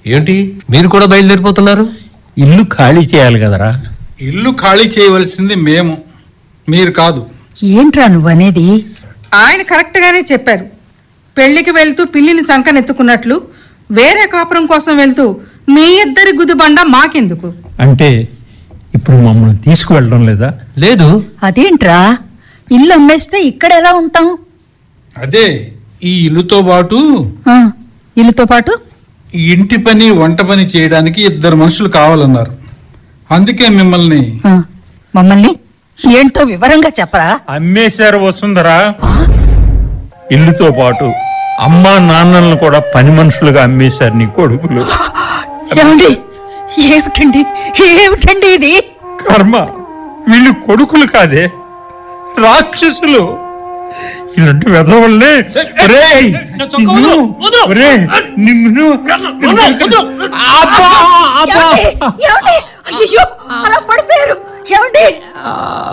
ఏంటి మీరు కూడా బయలుదేరిపోతున్నారు ఇల్లు ఖాళీ చేయాలి కదరా ఇల్లు ఖాళీ చేయవలసింది మేము మీరు కాదు ఏంట్రా నువ్వనేది ఆయన కరెక్ట్ గానే చెప్పారు పెళ్లికి వెళ్తూ పిల్లిని సంకనెత్తుకున్నట్లు వేరే కాపురం కోసం వెళ్తూ మీ ఇద్దరి గుదిబండ మాకెందుకు అంటే ఇప్పుడు మమ్మల్ని తీసుకువెళ్ళడం లేదా లేదు అదేంట్రా ఇల్లు అమ్మేస్తే ఇక్కడ ఎలా ఉంటాం అదే ఈ ఇల్లుతో పాటు ఆ, ఇల్లుతో పాటు ఈ ఇంటి పని వంట పని చేయడానికి ఇద్దరు మనుషులు కావాలన్నారు అందుకే మిమ్మల్ని ఆ, మమ్మల్ని ఏంటో వివరంగా చెప్పరా అమ్మేశారు వసుంధరా ఇల్లుతో పాటు అమ్మా నాన్నలను కూడా పని మనుషులుగా అమ్మేశారు నీ కొడుకులు ఏమండి ఏమిటండి ఏమిటండి ఇది కర్మ వీళ్ళు కొడుకులు కాదే రాక్షసులు ఇలాంటి వెధవల్ని ఒరేయ్, నిన్ను, ఒరేయ్, నిన్ను, అబ్బా, అబ్బా. ఏమండి? ఏమండి? అయ్యయ్యో, అలా పడిపోయారు ఏమండి